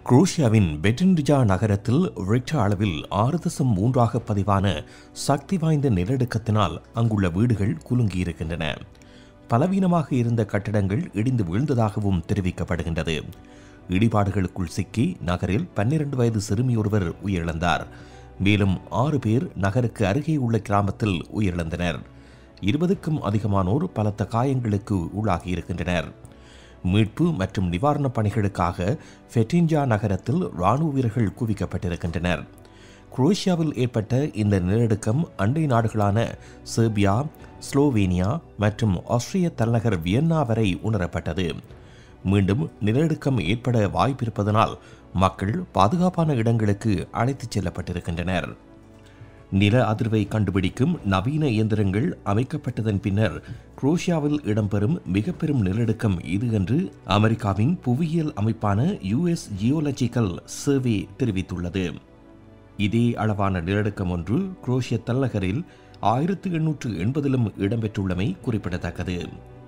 குரோஷியாவின் பெட்டின்டிஜா நகரத்தில் ரிக்டர் அளவில் ஆறு தசம் மூன்றாக பதிவான சக்தி வாய்ந்த நிலநடுக்கத்தினால் அங்குள்ள வீடுகள் குலுங்கியிருக்கின்றன பலவீனமாக இருந்த கட்டடங்கள் இடிந்து வீழ்ந்ததாகவும் தெரிவிக்கப்படுகின்றது இடிபாடுகளுக்குள் சிக்கி நகரில் பன்னிரண்டு வயது சிறுமியொருவர் உயிரிழந்தார் மேலும் ஆறு பேர் நகருக்கு அருகே உள்ள கிராமத்தில் உயிரிழந்தனர் இருபதுக்கும் அதிகமானோர் பலத்த காயங்களுக்கு உள்ளாகியிருக்கின்றனர் மீட்பு மற்றும் நிவாரணப் பணிகளுக்காக ஃபெட்டின்ஜா நகரத்தில் இராணுவ வீரர்கள் குவிக்கப்பட்டிருக்கின்றனர் குரோஷியாவில் ஏற்பட்ட இந்த நிலநடுக்கம் அண்டை நாடுகளான செர்பியா ஸ்லோவேனியா மற்றும் ஆஸ்திரிய தலைநகர் வியன்னா வரை உணரப்பட்டது மீண்டும் நிலநடுக்கம் ஏற்பட வாய்ப்பிருப்பதனால் மக்கள் பாதுகாப்பான இடங்களுக்கு அழைத்துச் செல்லப்பட்டிருக்கின்றனர் நில அதிர்வை கண்டுபிடிக்கும் நவீன இயந்திரங்கள் அமைக்கப்பட்டதன் பின்னர் குரோஷியாவில் இடம்பெறும் மிக பெரும் நிலநடுக்கம் இது என்று அமெரிக்காவின் புவியியல் அமைப்பான யுஎஸ் ஜியோலஜிக்கல் சர்வே தெரிவித்துள்ளது இதே அளவான நிலநடுக்கம் ஒன்று குரோஷிய தலைநகரில் ஆயிரத்து எண்ணூற்று எண்பதிலும் இடம்பெற்றுள்ளமை குறிப்பிடத்தக்கது